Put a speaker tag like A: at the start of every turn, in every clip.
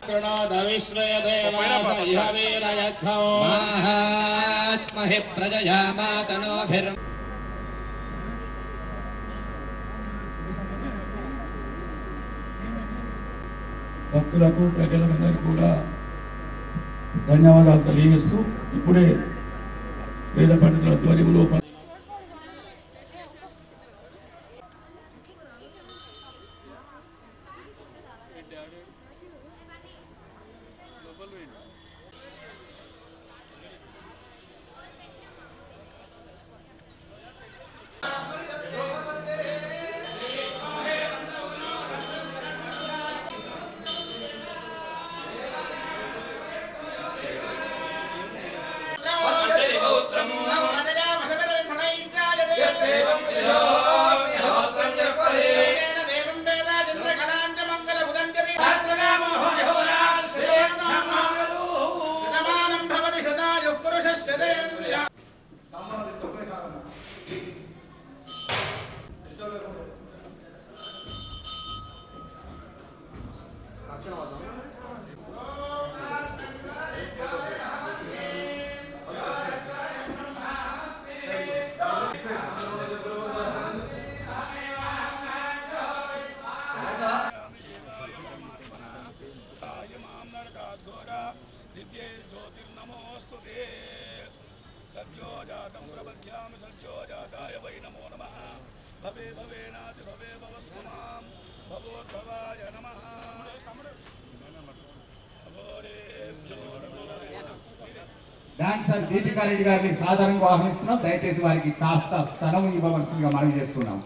A: कृणोद विश्वे देवास इह वीरयद्धौ
B: माहास्महि प्रजया मातनोभिर्
C: భక్తులకు ప్రజలందరికీ కూడా ధన్యవాదాలు తెలియజేస్తూ ఇప్పుడే వేద పండితుల ధ్వజములు
D: డాన్సర్ దీపికా రెడ్డి గారిని సాధారణంగా ఆహ్వానిస్తున్నాం దయచేసి వారికి కాస్త స్థలం ఇవ్వవలసిందిగా మనవి చేసుకున్నాం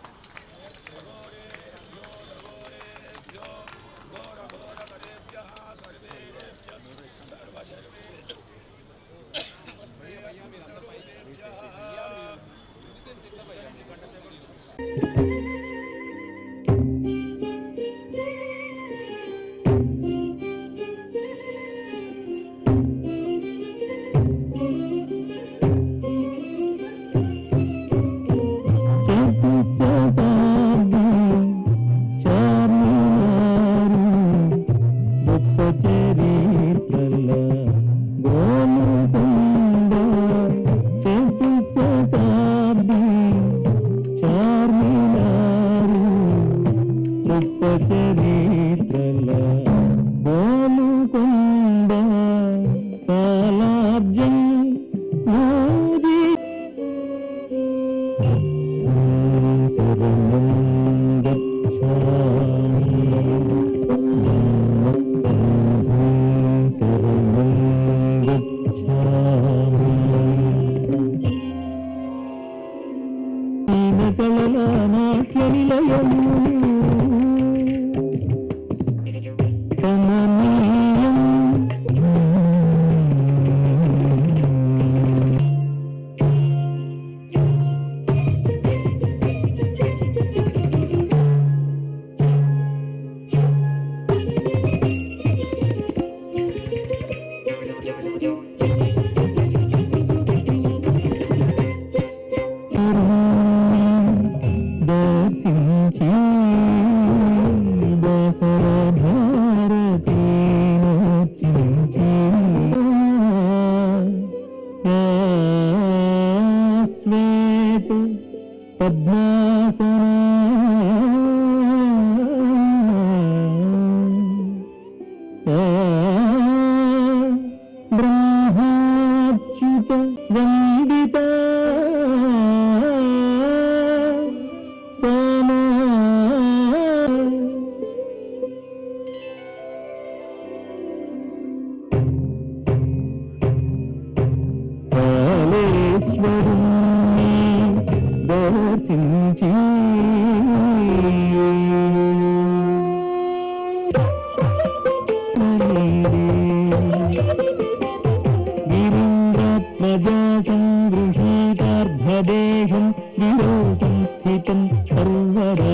E: సంగృహీతార్ధదేహం గిరో సంస్థితం సర్వదా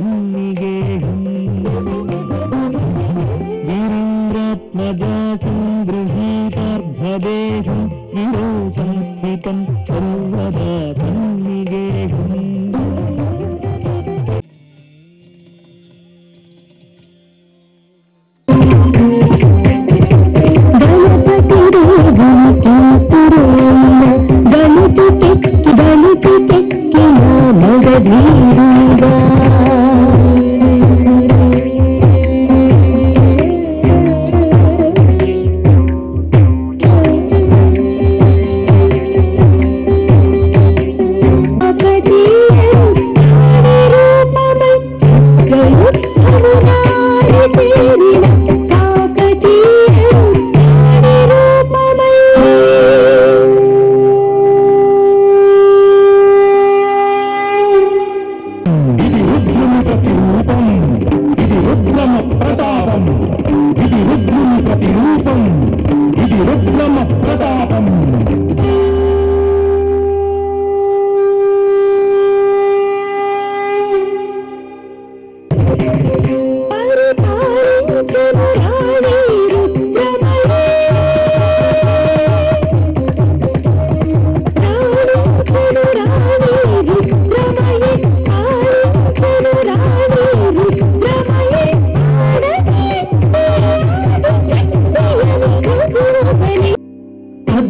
E: సన్నిగేహం గిరీంద్రాత్మజా సంగృహీతార్ధదేహం గిరో సంస్థితం సర్వదా సన్నిగేహం
F: Thank you.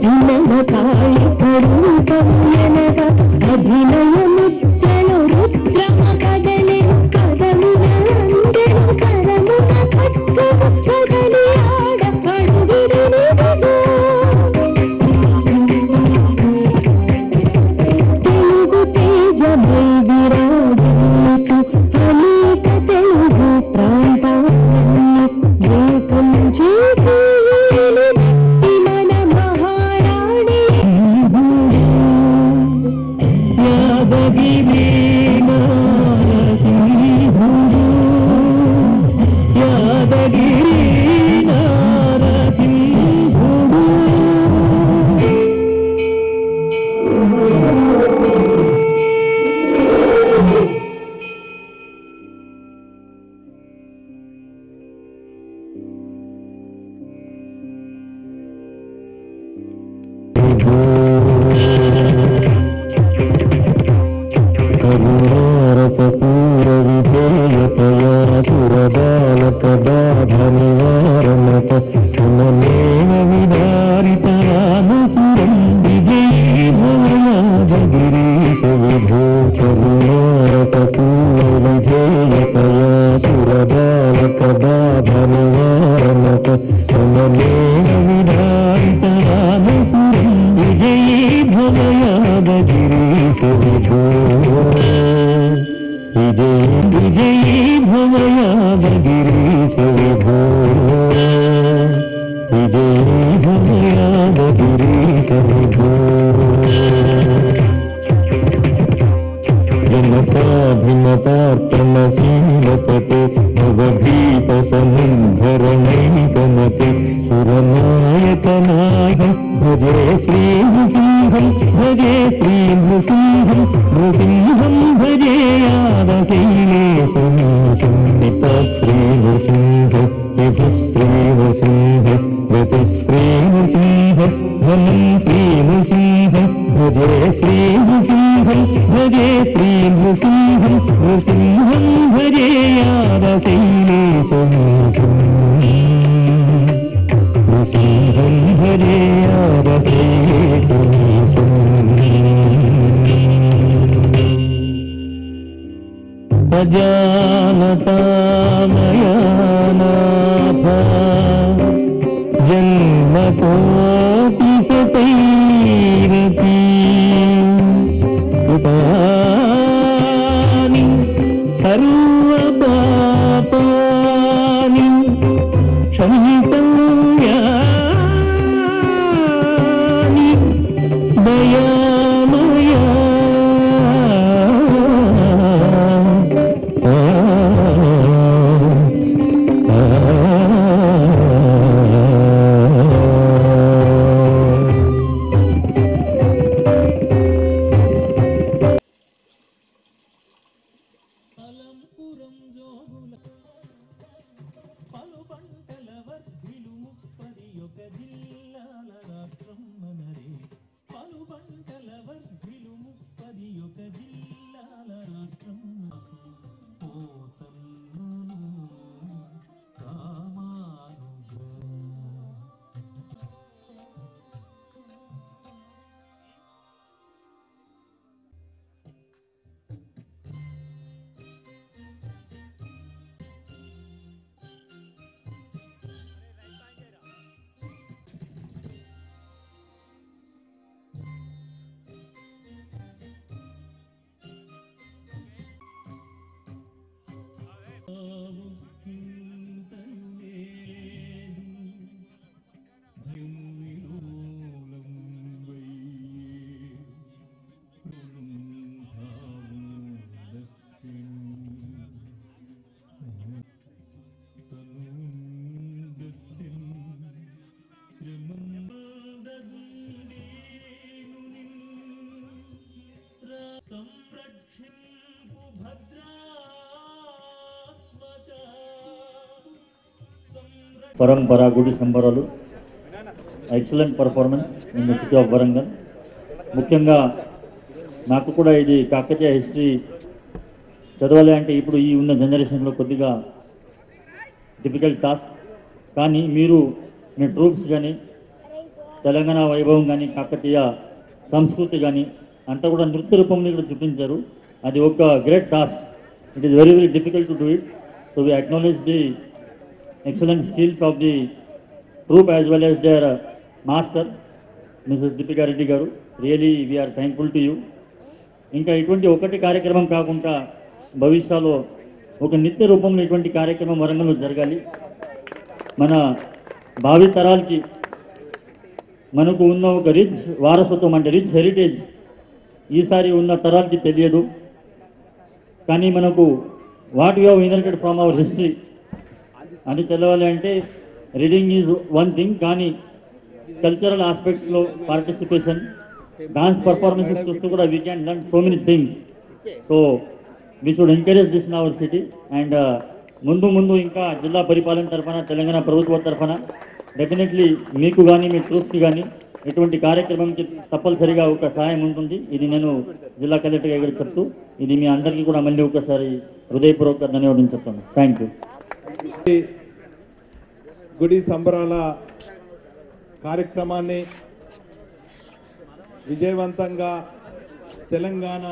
E: అభినవ కాళికడు కవ్యనగ అభినయ ముద్రలు రుద్రమ కదలి కదమున అందెను కరమున కట్టు కదలి ఆడ కడుగిరినిదిగో తెలుగు తేజమై విరాజిల్లుతూ అనేక తెలుగు ప్రాంతాన్ని ఏకం చేసి ఏలినట్టి మన మహారాణి యాదగిరి నారసింహుడు యాదగిరి నారసింహుడు కరుణారసపూరవిధేయతయా సురబాలకబాధనివారణత సమలేన విదారిత రామసురం విజయీ భవయాదగిరీశ విభో కరుణారసపూరవిధేయతయా సురబాలకబాధనివారణత సమలేన విదారిత రామసురం విజయీ భవయాదగిరీశ విభో విజయ విజయీ భవయాదగిరీశ విభో విజయీ భవయాదగిరీశ విభో జనతాభిమతార్పణశీలపతే భవభీత సముద్ధరణైకమతే సురనాయకనాయ భజే శ్రీ నృసింహం భజే శ్రీ నృసింహం నృసింహం భజే యాదశైలే సున్నిత శ్రీ నృసింహ విభు శ్రీ నృసింహ గతి శ్రీ నృసింహ ధనం శ్రీ నృసింహ భజే శ్రీ నృసింహం భజే శ్రీ నృసింహం నృసింహం భజే యాదశైలేశం నృసింహం భజే యాదశైలేశం అజానతామయానాథ జన్మకోటిశతైరపి కృతాని సర్వపాపాని క్షమితవ్యాని దయామయా
F: అలంపురం జోగుల పలు పంటల వర్ధిలు ముప్పది ఒక జిల్లాల రాష్ట్రం మనది పలు పంటల వర్ధిలు ముప్పది ఒక జిల్లాల రాష్ట్రం పోతన్నను రామానుగ్రహ సంరక్షింపు భద్రాత్మక సంరక్ష
G: పరంపర గుడి సంబరాలు excellent performance in the city of Warangal ముఖ్యంగా నాకు కూడా ఇది కాకతీయ హిస్టరీ చదవాలి అంటే ఇప్పుడు ఈ ఉన్న జనరేషన్లో కొద్దిగా డిఫికల్ట్ టాస్క్ కానీ మీరు మీ ట్రూప్స్ కానీ తెలంగాణ వైభవం కానీ కాకతీయ సంస్కృతి కానీ అంతా కూడా నృత్య రూపంలో ఇక్కడ చూపించారు అది ఒక great task it is very very difficult to do it so we acknowledge the excellent skills of the troupe as well as their master Mrs Deepika Reddy garu really we are thankful to you ఇంకా ఇటువంటి ఒకటి కార్యక్రమం కాకుండా భవిష్యత్తులో ఒక నిత్య రూపంలో ఇటువంటి కార్యక్రమం వరంగల్లో జరగాలి మన భావి తరాలకి మనకు ఉన్న ఒక రిచ్ వారసత్వం అంటే రిచ్ హెరిటేజ్ ఈసారి ఉన్న తరాలకి తెలియదు కానీ మనకు what you have inherited from our history అని తెలవాలి అంటే రీడింగ్ ఈజ్ వన్ థింగ్ కానీ కల్చరల్ ఆస్పెక్ట్స్లో పార్టిసిపేషన్ డాన్స్ పర్ఫార్మెన్సెస్ చూస్తూ కూడా we can learn so many things so we should encourage this in our city and ముందు ముందు ఇంకా జిల్లా పరిపాలన తరఫున తెలంగాణ ప్రభుత్వ తరఫున డెఫినెట్లీ మీకు కానీ మీ ట్రూప్స్కి కానీ ఇటువంటి కార్యక్రమంకి తప్పనిసరిగా ఒక సహాయం ఉంటుంది ఇది నేను జిల్లా కలెక్టర్గా ఇక్కడ చెప్తూ ఇది మీ అందరికీ కూడా మళ్ళీ ఒకసారి హృదయపూర్వక ధన్యవాదం చెప్తాను థ్యాంక్ యూ
H: గుడి సంబరాల కార్యక్రమాన్ని విజయవంతంగా తెలంగాణ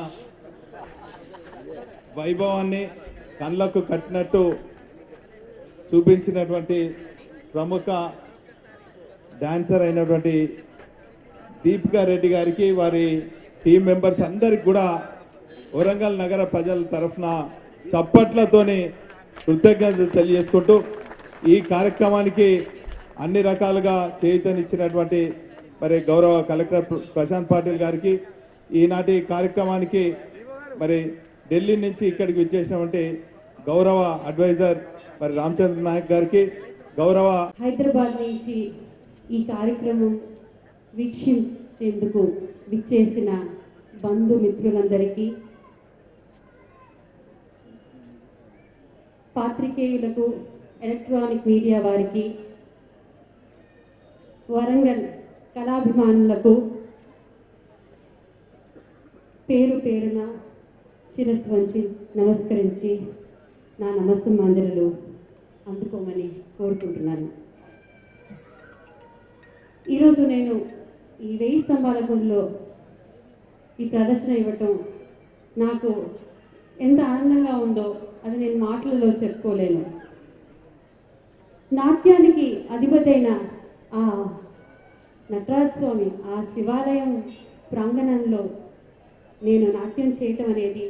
H: వైభవాన్ని కళ్ళకు కట్టినట్టు చూపించినటువంటి ప్రముఖ డాన్సర్ అయినటువంటి దీపికా రెడ్డి గారికి వారి టీం మెంబర్స్ అందరికి కూడా వరంగల్ నగర ప్రజల తరఫున చప్పట్లతోని కృతజ్ఞతలు తెలియజేసుకుంటూ ఈ కార్యక్రమానికి అన్ని రకాలుగా చేయుతనిచ్చినటువంటి మరి గౌరవ కలెక్టర్ ప్ర- ప్రశాంత్ పాటిల్ గారికి ఈనాటి కార్యక్రమానికి మరి ఢిల్లీ నుంచి ఇక్కడికి విచ్చేసినటువంటి గౌరవ అడ్వైజర్ మరి రామచంద్ర నాయక్ గారికి గౌరవ
I: హైదరాబాద్ నుంచి ఈ కార్యక్రమం వీక్షించేందుకు విచ్చేసిన బంధుమిత్రులందరికీ పాత్రికేయులకు ఎలక్ట్రానిక్ మీడియా వారికి వరంగల్ కళాభిమానులకు పేరు పేరున శిరస్సు వంచి నమస్కరించి నా నమస్సు మంజరులు అందుకోమని కోరుకుంటున్నాను ఈరోజు నేను ఈ వెయ్యి స్తంభాల గుడిలో ఈ ప్రదర్శన ఇవ్వటం నాకు ఎంత ఆనందంగా ఉందో అది నేను మాటలలో చెప్పుకోలేను నాట్యానికి అధిపతైన ఆ నటరాజ స్వామి ఆ శివాలయం ప్రాంగణంలో నేను నాట్యం చేయటం అనేది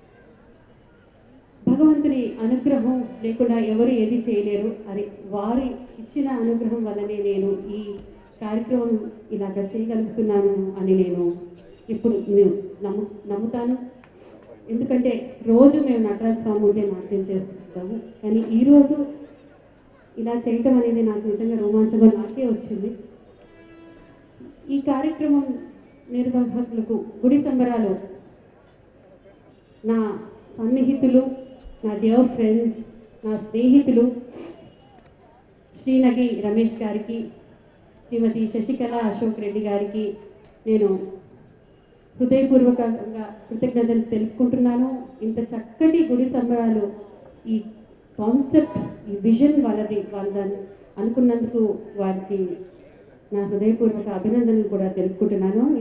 I: భగవంతుని అనుగ్రహం లేకుండా ఎవరు ఏది చేయలేరు అది వారి ఇచ్చిన అనుగ్రహం వల్లనే నేను ఈ కార్యక్రమం ఇలాగ చేయగలుగుతున్నాను అని నేను ఇప్పుడు నేను నమ్ము నమ్ముతాను ఎందుకంటే రోజు మేము నటరాజ స్వామి ముందే నాట్యం చేస్తుంటాము కానీ ఈరోజు ఇలా చేయటం అనేది నాకు నిజంగా రోమాంచంగా నాకే వచ్చింది ఈ కార్యక్రమం నిర్వాహకులకు గుడి సంబరాలు నా సన్నిహితులు నా డియర్ ఫ్రెండ్స్ నా స్నేహితులు శ్రీనగి రమేష్ గారికి శ్రీమతి శశికళ అశోక్ రెడ్డి గారికి నేను హృదయపూర్వకంగా కృతజ్ఞతలు తెలుపుకుంటున్నాను ఇంత చక్కటి గుడి సంబరాలు ఈ కాన్సెప్ట్ ఈ విజన్ వాళ్ళది వాళ్ళని అనుకున్నందుకు వారికి నా హృదయపూర్వక అభినందనలు కూడా తెలుపుకుంటున్నాను